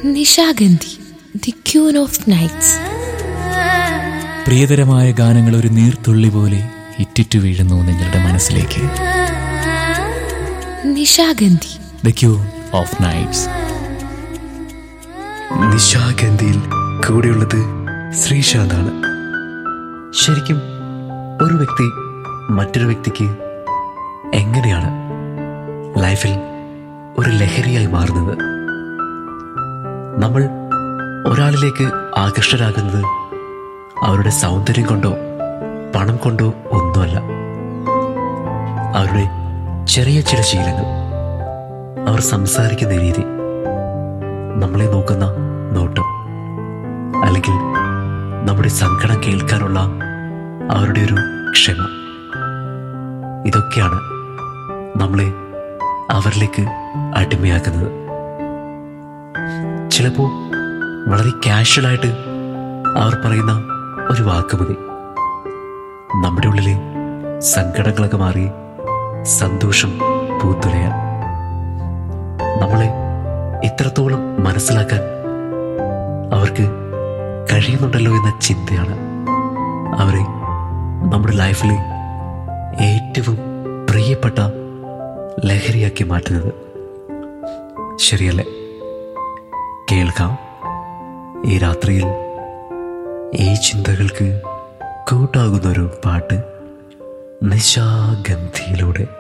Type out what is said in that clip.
Nishagandhi the queen of nights പ്രിയതരമായ ഗാനങ്ങൾ ഒരു നീർത്തുള്ളി പോലെ ഇറ്റിറ്റു വീഴുന്നു നിങ്ങളുടെ മനസ്സിലേക്ക് Nishagandhi the queen of nights നിശാഗന്ധിയിൽ കൂടെയുള്ളത് ശ്രീശാന്താണ് ശരിക്കും ഒരു വ്യക്തി മറ്റൊരു വ്യക്തിക്ക് എങ്ങനെയാണ് ലൈഫിൽ ഒരു ലഹരിയായി മാറുന്നത് നമ്മൾ ഒരാളിലേക്ക് ആകർഷരാകുന്നത് അവരുടെ സൗന്ദര്യം കൊണ്ടോ പണം കൊണ്ടോ ഒന്നുമല്ല അവരുടെ ചെറിയ ചില ശീലങ്ങൾ അവർ സംസാരിക്കുന്ന രീതി നമ്മളെ നോക്കുന്ന നോട്ടം അല്ലെങ്കിൽ നമ്മുടെ സങ്കടം കേൾക്കാനുള്ള അവരുടെ ഒരു ക്ഷമ ഇതൊക്കെയാണ് നമ്മളെ അവരിലേക്ക് അടിമയാക്കുന്നത് ചിലപ്പോൾ വളരെ കാഷ്വലായിട്ട് അവർ പറയുന്ന ഒരു വാക്ക് മതി നമ്മുടെ ഉള്ളിലെ സങ്കടങ്ങളൊക്കെ മാറി സന്തോഷം പൂത്തുലയാൻ നമ്മളെ ഇത്രത്തോളം മനസ്സിലാക്കാൻ അവർക്ക് കഴിയുന്നുണ്ടല്ലോ എന്ന ചിന്തയാണ് അവരെ നമ്മുടെ ലൈഫിലെ ഏറ്റവും പ്രിയപ്പെട്ട ലഹരിയാക്കി മാറ്റുന്നത് ശരിയല്ലേ കേൾക്കാം ഈ രാത്രിയിൽ ഈ ചിന്തകൾക്ക് കൂട്ടാകുന്നൊരു പാട്ട് നിശാഗന്ധിയിലൂടെ